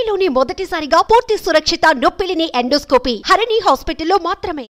ఏపీలోని మొదటిసారిగా పూర్తి సురక్షిత నొప్పిలిని ఎండోస్కోపీ హరిణి హాస్పిటల్లో మాత్రమే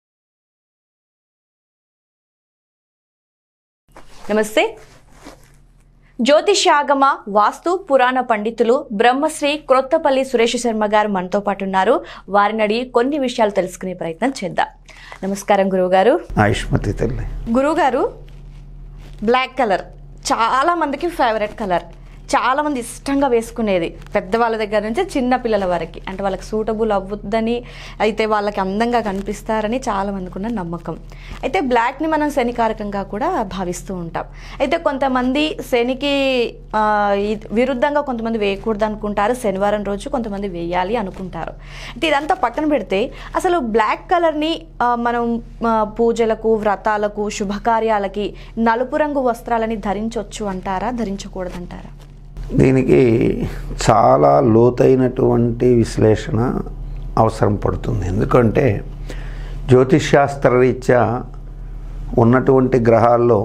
నమస్తే జ్యోతిష్యాగమ వాస్తు పురాణ పండితులు బ్రహ్మశ్రీ క్రొత్తపల్లి సురేష్ శర్మ గారు మనతో పాటు ఉన్నారు వారిని అడిగి కొన్ని విషయాలు తెలుసుకునే ప్రయత్నం చేద్దాం నమస్కారం గురువుగారు ఆయుష్మతి తల్లి గురువుగారు బ్లాక్ కలర్ చాలా మందికి ఫేవరెట్ కలర్ చాలా మంది ఇష్టంగా వేసుకునేది పెద్దవాళ్ళ దగ్గర నుంచి చిన్న పిల్లల వరకు అంటే వాళ్ళకి సూటబుల్ అవ్వద్దని అయితే వాళ్ళకి అందంగా కనిపిస్తారని చాలా మందికి ఉన్న నమ్మకం అయితే బ్లాక్ని మనం శనికారకంగా కూడా భావిస్తూ ఉంటాం అయితే కొంతమంది శనికి ఆ, ఈ- విరుద్ధంగా కొంతమంది వేయకూడదు అనుకుంటారు శనివారం రోజు కొంతమంది వేయాలి అనుకుంటారు అయితే ఇదంతా పక్కన పెడితే అసలు బ్లాక్ కలర్ని ఆ, మనం ఆ, పూజలకు వ్రతాలకు శుభకార్యాలకి నలుపు రంగు వస్త్రాలని ధరించవచ్చు అంటారా ధరించకూడదంటారా దీనికి చాలా లోతైనటువంటి విశ్లేషణ అవసరం పడుతుంది ఎందుకంటే జ్యోతిష్శాస్త్ర రీత్యా ఉన్నటువంటి గ్రహాల్లో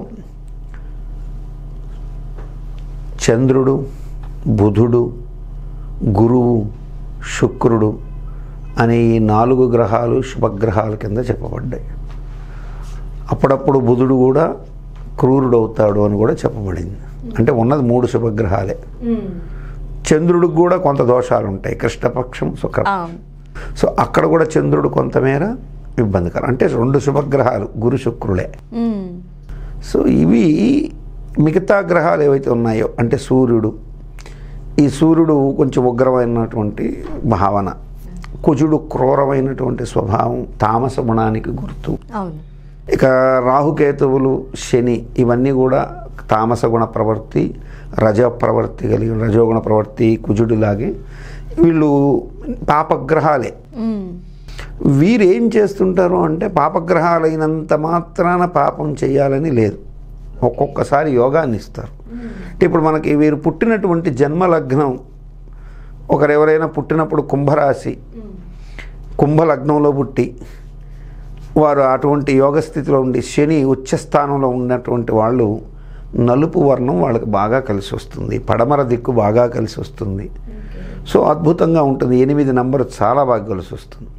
చంద్రుడు బుధుడు గురువు శుక్రుడు అనే ఈ నాలుగు గ్రహాలు శుభగ్రహాల కింద చెప్పబడ్డాయి అప్పుడప్పుడు బుధుడు కూడా క్రూరుడవుతాడు అని కూడా చెప్పబడింది అంటే ఉన్నది మూడు శుభగ్రహాలే చంద్రుడికి కూడా కొంత దోషాలు ఉంటాయి కృష్ణపక్షం శుక్ర ఆ, సో అక్కడ కూడా చంద్రుడు కొంతమేర ఇబ్బందికరం అంటే రెండు శుభగ్రహాలు గురు శుక్రులే ఉమ్, సో ఇవి మిగతా గ్రహాలు ఏవైతే ఉన్నాయో అంటే సూర్యుడు ఈ సూర్యుడు కొంచెం ఉగ్రమైనటువంటి భావన కుజుడు క్రూరమైనటువంటి స్వభావం తామస గుణానికి గుర్తు అవును ఇక రాహుకేతువులు శని ఇవన్నీ కూడా తామస గుణ ప్రవృత్తి రజ ప్రవృత్తి కలిగి రజోగుణ ప్రవృత్తి కుజుడిలాగే వీళ్ళు పాపగ్రహాలే ఉమ్, వీరు ఏం చేస్తుంటారు అంటే పాపగ్రహాలైనంత మాత్రాన పాపం చేయాలని లేదు ఒక్కొక్కసారి యోగాన్ని ఇస్తారు అంటే ఇప్పుడు మనకి వీరు పుట్టినటువంటి జన్మ లగ్నం ఒకరు ఎవరైనా పుట్టినప్పుడు కుంభరాశి కుంభ లగ్నంలో పుట్టి వారు అటువంటి యోగ స్థితిలో ఉండి శని ఉచ్చస్థానంలో ఉన్నటువంటి వాళ్ళు నలుపు వర్ణం వాళ్ళకి బాగా కలిసి వస్తుంది పడమర దిక్కు బాగా కలిసి వస్తుంది సో అద్భుతంగా ఉంటుంది ఎనిమిది నంబర్ చాలా బాగా కలిసి వస్తుంది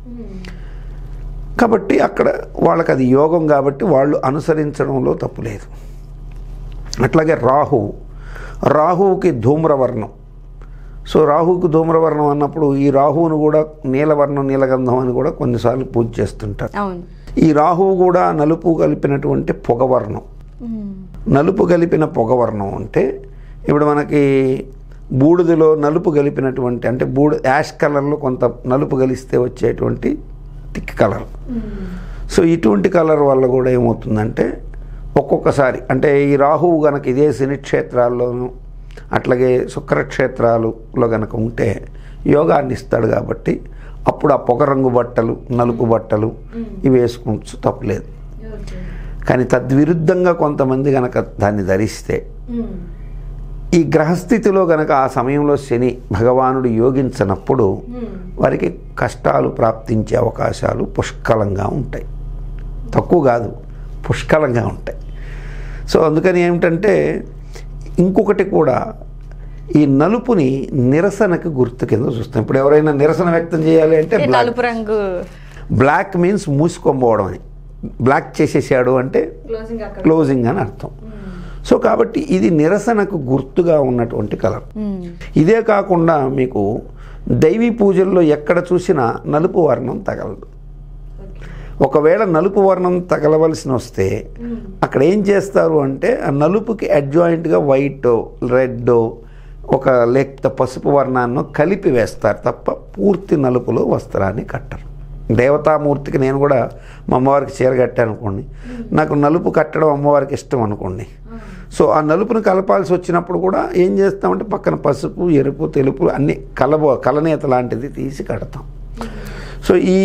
కాబట్టి అక్కడ వాళ్ళకి అది యోగం కాబట్టి వాళ్ళు అనుసరించడంలో తప్పు లేదు అట్లాగే రాహు రాహువుకి ధూమ్రవర్ణం సో రాహువుకి ధూమ్రవర్ణం అన్నప్పుడు ఈ రాహువును కూడా నీలవర్ణం నీలగంధం అని కూడా కొన్నిసార్లు పూజ చేస్తుంటారు అవును ఈ రాహువు కూడా నలుపు కలిపినటువంటి పొగవర్ణం ఉమ్, నలుపు కలిపిన పొగవర్ణం అంటే ఇప్పుడు మనకి బూడిదలో నలుపు కలిపినటువంటి అంటే బూడి యాష్ కలర్లో కొంత నలుపు కలిస్తే వచ్చేటువంటి థిక్ కలర్ సో ఇటువంటి కలర్ వల్ల కూడా ఏమవుతుందంటే ఒక్కొక్కసారి అంటే ఈ రాహువు గనక ఇదే శని క్షేత్రాల్లోనూ అట్లాగే శుక్రక్షేత్రాలలో గనక ఉంటే యోగాన్ని ఇస్తాడు కాబట్టి అప్పుడు ఆ పొగ రంగు బట్టలు నలుపు బట్టలు ఇవి వేసుకోవచ్చు తప్పలేదు కానీ తద్విరుద్ధంగా కొంతమంది గనక దాన్ని ధరిస్తే ఈ గ్రహస్థితిలో గనక ఆ సమయంలో శని భగవానుడు యోగించనప్పుడు వారికి కష్టాలు ప్రాప్తించే అవకాశాలు పుష్కలంగా ఉంటాయి తక్కువ కాదు పుష్కలంగా ఉంటాయి సో అందుకని ఏమిటంటే ఇంకొకటి కూడా ఈ నలుపుని నిరసనకు గుర్తు కింద చూస్తాం ఇప్పుడు ఎవరైనా నిరసన వ్యక్తం చేయాలి అంటే ఈ బ్లాక్ నలుపు రంగు బ్లాక్ మీన్స్ మూసుకోపోవడం అని బ్లాక్ చేసేసాడు అంటే క్లోజింగ్ అని అర్థం సో కాబట్టి ఇది నిరసనకు గుర్తుగా ఉన్నటువంటి కలర్ ఉమ్, ఇదే కాకుండా మీకు దైవీ పూజల్లో ఎక్కడ చూసినా నలుపు వర్ణం తగలదు ఒకవేళ నలుపు వర్ణం తగలవలసిన వస్తే అక్కడ ఏం చేస్తారు అంటే ఆ నలుపుకి అడ్జాయింట్గా వైట్ రెడ్ ఒక లేక పసుపు వర్ణాన్ని కలిపి వేస్తారు తప్ప పూర్తి నలుపులో వస్త్రాన్ని కట్టరు దేవతామూర్తికి నేను కూడా మా అమ్మవారికి చీర కట్టాను అనుకోండి నాకు నలుపు కట్టడం అమ్మవారికి ఇష్టం అనుకోండి సో ఆ నలుపును కలపాల్సి వచ్చినప్పుడు కూడా ఏం చేస్తామంటే పక్కన పసుపు ఎరుపు తెలుపు అన్ని కలబో కలనేత లాంటిది తీసి కడతాం సో ఈ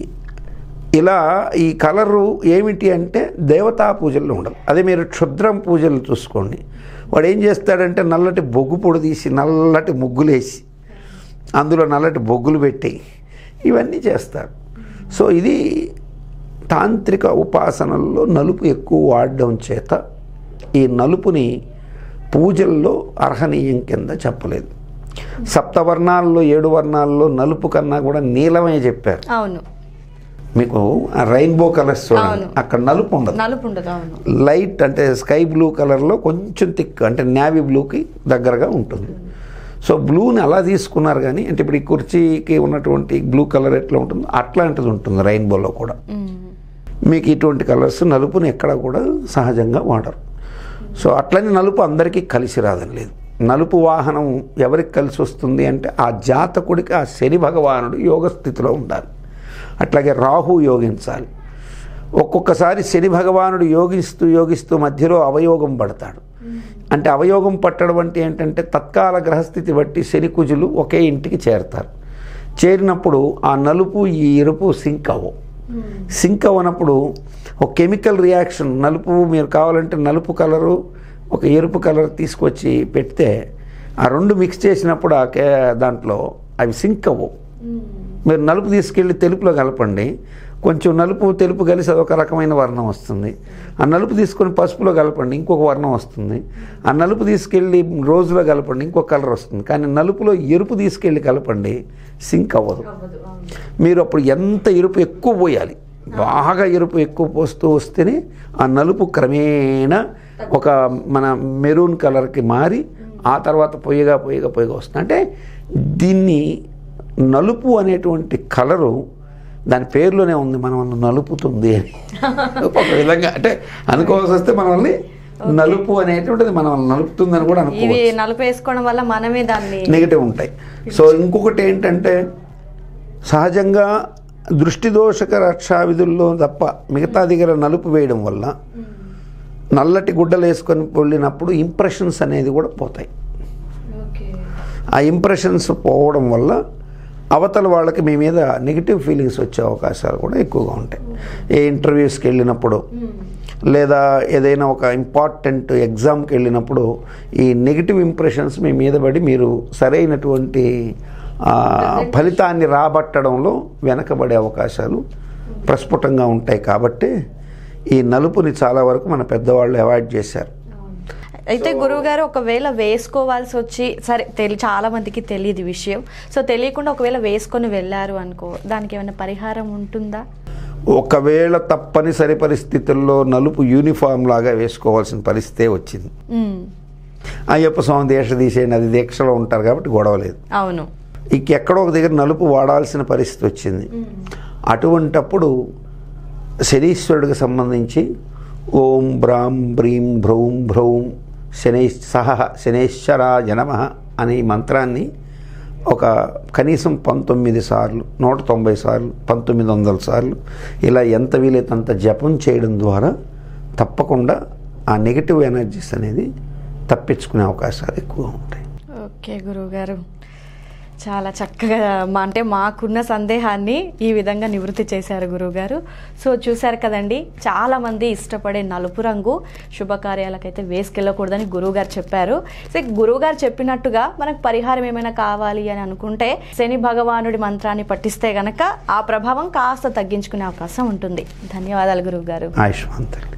ఇలా ఈ కలరు ఏమిటి అంటే దేవతా పూజల్లో ఉండదు అదే మీరు క్షుద్రం పూజలు చూసుకోండి వాడు ఏం చేస్తాడంటే నల్లటి బొగ్గు పొడి తీసి నల్లటి ముగ్గులేసి అందులో నల్లటి బొగ్గులు పెట్టి ఇవన్నీ చేస్తారు సో ఇది తాంత్రిక ఉపాసనల్లో నలుపు ఎక్కువ వాడడం చేత ఈ నలుపుని పూజల్లో అర్హనీయం కింద చెప్పలేదు సప్తవర్ణాల్లో ఏడు వర్ణాల్లో నలుపు కన్నా కూడా నీలమే చెప్పారు అవును మీకు ఆ రెయిన్బో కలర్స్ చూడండి అవును. అక్కడ నలుపు ఉండదు నలుపు ఉండదు అవును లైట్ అంటే స్కై బ్లూ కలర్లో కొంచెం థిక్ అంటే నేవీ బ్లూకి దగ్గరగా ఉంటుంది సో బ్లూని అలా తీసుకున్నారు కానీ అంటే ఇప్పుడు ఈ కుర్చీకి ఉన్నటువంటి బ్లూ కలర్ ఎట్లా ఉంటుందో అట్లాంటిది ఉంటుంది రెయిన్బోలో కూడా మ్మ్. మీకు ఇటువంటి కలర్స్ నలుపుని ఎక్కడ కూడా సహజంగా వాడరు సో అట్లని నలుపు అందరికీ కలిసి రాదని లేదు నలుపు వాహనం ఎవరికి కలిసి వస్తుంది అంటే ఆ జాతకుడికి ఆ శని భగవానుడు యోగ స్థితిలో ఉండాలి అట్లాగే రాహు యోగించాలి ఒక్కొక్కసారి శని భగవానుడు యోగిస్తూ యోగిస్తూ మధ్యలో అవయోగం పడతాడు అంటే అవయోగం పట్టడం అంటే ఏంటంటే తత్కాల గ్రహస్థితి బట్టి శని కుజులు ఒకే ఇంటికి చేరతారు చేరినప్పుడు ఆ నలుపు ఈ ఎరుపు సింక్ అవ్వవు సింక్ అవ్వనప్పుడు ఒక కెమికల్ రియాక్షన్ నలుపు మీరు కావాలంటే నలుపు కలరు ఒక ఎరుపు కలర్ తీసుకొచ్చి పెడితే ఆ రెండు మిక్స్ చేసినప్పుడు ఆ కే దాంట్లో అవి సింక్ అవ్వవు మీరు నలుపు తీసుకెళ్ళి తెలుపులో కలపండి కొంచెం నలుపు తెలుపు కలిసి అదొక రకమైన వర్ణం వస్తుంది ఆ నలుపు తీసుకొని పసుపులో కలపండి ఇంకొక వర్ణం వస్తుంది ఆ నలుపు తీసుకెళ్ళి రోజులో కలపండి ఇంకొక కలర్ వస్తుంది కానీ నలుపులో ఎరుపు తీసుకెళ్ళి కలపండి సింక్ అవ్వదు మీరు అప్పుడు ఎంత ఎరుపు ఎక్కువ పోయాలి బాగా ఎరుపు ఎక్కువ పోస్తూ వస్తేనే ఆ నలుపు క్రమేణా ఒక మన మెరూన్ కలర్కి మారి ఆ తర్వాత పొయ్యగా పొయ్యగా పొయ్యగా వస్తుంది అంటే దీన్ని నలుపు అనేటువంటి కలరు దాని పేరులోనే ఉంది మనల్ని నలుపుతుంది అని ఒక విధంగా అంటే అనుకోవాల్సి వస్తే మనల్ని నలుపు అనేటువంటిది మనల్ని నలుపుతుందని కూడా ఇవి అనుకోవచ్చు నలుపు వేసుకోవడం వల్ల మనమే దాన్ని నెగిటివ్ ఉంటాయి సో ఇంకొకటి ఏంటంటే సహజంగా దృష్టి దోషక రక్షా విధుల్లో తప్ప మిగతా దగ్గర నలుపు వేయడం వల్ల నల్లటి గుడ్డలు వేసుకొని వెళ్ళినప్పుడు ఇంప్రెషన్స్ అనేది కూడా పోతాయి ఆ ఇంప్రెషన్స్ పోవడం వల్ల అవతల వాళ్ళకి మీ మీద నెగిటివ్ ఫీలింగ్స్ వచ్చే అవకాశాలు కూడా ఎక్కువగా ఉంటాయి ఏ ఇంటర్వ్యూస్కి వెళ్ళినప్పుడు లేదా ఏదైనా ఒక ఇంపార్టెంట్ ఎగ్జామ్కి వెళ్ళినప్పుడు ఈ నెగిటివ్ ఇంప్రెషన్స్ మీ మీద పడి మీరు సరైనటువంటి ఆ, ఫలితాన్ని రాబట్టడంలో వెనకబడే అవకాశాలు ప్రస్ఫుటంగా ఉంటాయి కాబట్టి ఈ నలుపుని చాలా వరకు మన పెద్దవాళ్ళు అవాయిడ్ చేశారు అయితే గురువు గారు ఒకవేళ వేసుకోవాల్సి వచ్చి సరే తెలి చాలా మందికి తెలియదు ఈ విషయం సో తెలియకుండా ఒకవేళ వేసుకొని వెళ్ళారు అనుకో దానికి ఏమైనా పరిహారం ఉంటుందా ఒకవేళ తప్పనిసరి పరిస్థితుల్లో నలుపు యూనిఫామ్ లాగా వేసుకోవాల్సిన పరిస్థితే వచ్చింది మ్మ్. అయ్యప్ప స్వామి దీక్ష తీసేయండి అది దీక్షలో ఉంటారు కాబట్టి గొడవ లేదు అవును ఇంకెక్కడో ఒక దగ్గర నలుపు వాడాల్సిన పరిస్థితి వచ్చింది అటువంటప్పుడు శనీశ్వరుడికి సంబంధించి ఓం బ్రాం బ్రీం భ్రౌం భ్రౌం శనై సహ శనేశ్వరాయ నమ అనే ఈ మంత్రాన్ని ఒక కనీసం పంతొమ్మిది సార్లు నూట తొంభై సార్లు పంతొమ్మిది వందల సార్లు ఇలా ఎంత వీలైతే అంత జపం చేయడం ద్వారా తప్పకుండా ఆ నెగిటివ్ ఎనర్జీస్ అనేది తప్పించుకునే అవకాశాలు ఎక్కువగా ఉంటాయి ఓకే గురువు గారు చాలా చక్కగా మా అంటే మాకున్న సందేహాన్ని ఈ విధంగా నివృత్తి చేశారు గురువుగారు సో చూశారు కదండి చాలా మంది ఇష్టపడే నలుపు రంగు శుభకార్యాలకైతే వేసుకెళ్ళకూడదని గురువుగారు చెప్పారు సో గురువుగారు చెప్పినట్టుగా మనకు పరిహారం ఏమైనా కావాలి అని అనుకుంటే శని భగవానుడి మంత్రాన్ని పఠిస్తే గనక ఆ ప్రభావం కాస్త తగ్గించుకునే అవకాశం ఉంటుంది ధన్యవాదాలు గురువుగారు ఆయుష్మాన్ తల్లి